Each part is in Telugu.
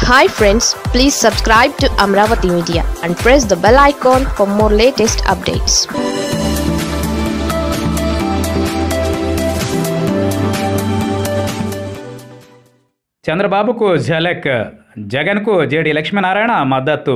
hi friends please subscribe to Amaravati media and press the bell icon for more latest updates చంద్రబాబుకు ఝలక్ జగన్కు జేడి లక్ష్మీనారాయణ మద్దతు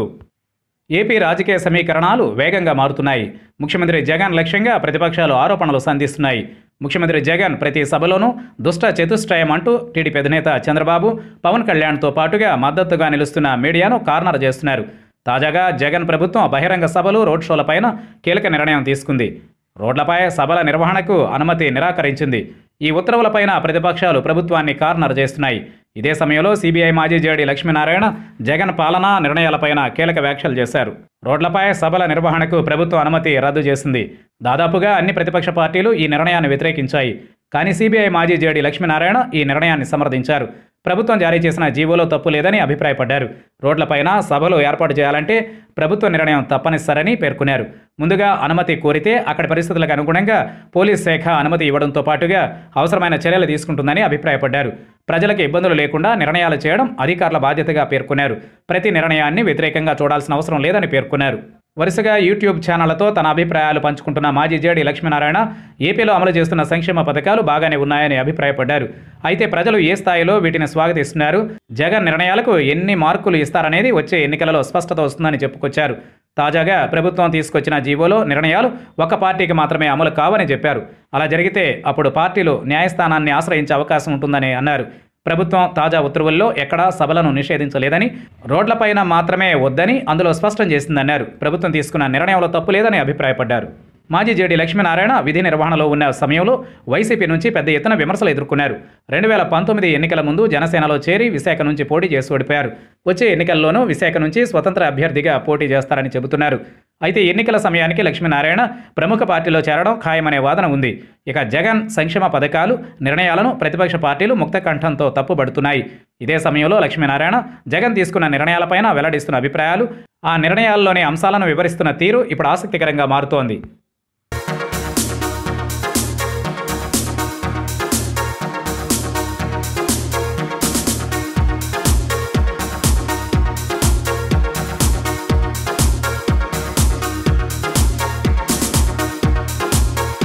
ఏపీ రాజకీయ సమీకరణాలు వేగంగా మారుతున్నాయి ముఖ్యమంత్రి జగన్ లక్ష్యంగా ప్రతిపక్షాలు ఆరోపణలు సంధిస్తున్నాయి ముఖ్యమంత్రి జగన్ ప్రతి సభలోనూ దుష్ట చతుష్టయం అంటూ టీడీపీ అధినేత చంద్రబాబు పవన్ కళ్యాణ్తో పాటుగా మద్దతుగా నిలుస్తున్న మీడియాను కార్నర్ చేస్తున్నారు తాజాగా జగన్ ప్రభుత్వం బహిరంగ సభలు రోడ్ షోలపైన కీలక నిర్ణయం తీసుకుంది రోడ్లపై సభల నిర్వహణకు అనుమతి నిరాకరించింది ఈ ఉత్తర్వులపైన ప్రతిపక్షాలు ప్రభుత్వాన్ని కార్నర్ చేస్తున్నాయి ఇదే సమయంలో సిబిఐ మాజీ జేడీ లక్ష్మీనారాయణ జగన్ పాలనా నిర్ణయాలపైన కీలక వ్యాఖ్యలు చేశారు రోడ్లపై సభల నిర్వహణకు ప్రభుత్వం అనుమతి రద్దు చేసింది దాదాపుగా అన్ని ప్రతిపక్ష పార్టీలు ఈ నిర్ణయాన్ని వ్యతిరేకించాయి కానీ సిబిఐ మాజీ జేడీ లక్ష్మీనారాయణ ఈ నిర్ణయాన్ని సమర్థించారు ప్రభుత్వం జారీ చేసిన జీవోలో తప్పు లేదని అభిప్రాయపడ్డారు రోడ్లపైన సభలు ఏర్పాటు చేయాలంటే ప్రభుత్వ నిర్ణయం తప్పనిసరని పేర్కొన్నారు ముందుగా అనుమతి కోరితే అక్కడి పరిస్థితులకు అనుగుణంగా పోలీస్ శాఖ అనుమతి ఇవ్వడంతో పాటుగా అవసరమైన చర్యలు తీసుకుంటుందని అభిప్రాయపడ్డారు ప్రజలకు ఇబ్బందులు లేకుండా నిర్ణయాలు చేయడం అధికారుల బాధ్యతగా పేర్కొన్నారు ప్రతి నిర్ణయాన్ని వ్యతిరేకంగా చూడాల్సిన అవసరం లేదని పేర్కొన్నారు వరుసగా యూట్యూబ్ ఛానళ్లతో తన అభిప్రాయాలు పంచుకుంటున్న మాజీ జేడీ లక్ష్మీనారాయణ ఏపీలో అమలు చేస్తున్న సంక్షేమ పథకాలు బాగానే ఉన్నాయని అభిప్రాయపడ్డారు అయితే ప్రజలు ఏ స్థాయిలో వీటిని స్వాగతిస్తున్నారు జగన్ నిర్ణయాలకు ఎన్ని మార్కులు ఇస్తారనేది వచ్చే ఎన్నికలలో స్పష్టత వస్తుందని చెప్పుకొచ్చారు తాజాగా ప్రభుత్వం తీసుకొచ్చిన జీవోలో నిర్ణయాలు ఒక పార్టీకి మాత్రమే అమలు కావని చెప్పారు అలా జరిగితే అప్పుడు పార్టీలు న్యాయస్థానాన్ని ఆశ్రయించే అవకాశం ఉంటుందని అన్నారు ప్రభుత్వం తాజా ఉత్తర్వుల్లో ఎక్కడా సభలను నిషేధించలేదని రోడ్లపైన మాత్రమే వద్దని అందులో స్పష్టం చేసిందన్నారు ప్రభుత్వం తీసుకున్న నిర్ణయంలో తప్పు లేదని అభిప్రాయపడ్డారు మాజీ జేడీ లక్ష్మీనారాయణ విధి నిర్వహణలో ఉన్న సమయంలో వైసీపీ నుంచి పెద్ద ఎత్తున విమర్శలు ఎదుర్కొన్నారు రెండు వేల పంతొమ్మిది ఎన్నికల ముందు జనసేనలో చేరి విశాఖ నుంచి పోటీ చేసి ఓడిపోయారు వచ్చే ఎన్నికల్లోనూ విశాఖ నుంచి స్వతంత్ర అభ్యర్థిగా పోటీ చేస్తారని చెబుతున్నారు అయితే ఎన్నికల సమయానికి లక్ష్మీనారాయణ ప్రముఖ పార్టీలో చేరడం ఖాయమనే వాదన ఉంది ఇక జగన్ సంక్షేమ పథకాలు నిర్ణయాలను ప్రతిపక్ష పార్టీలు ముక్త కంఠంతో తప్పుబడుతున్నాయి ఇదే సమయంలో లక్ష్మీనారాయణ జగన్ తీసుకున్న నిర్ణయాలపైన వెల్లడిస్తున్న అభిప్రాయాలు ఆ నిర్ణయాల్లోని అంశాలను వివరిస్తున్న తీరు ఇప్పుడు ఆసక్తికరంగా మారుతోంది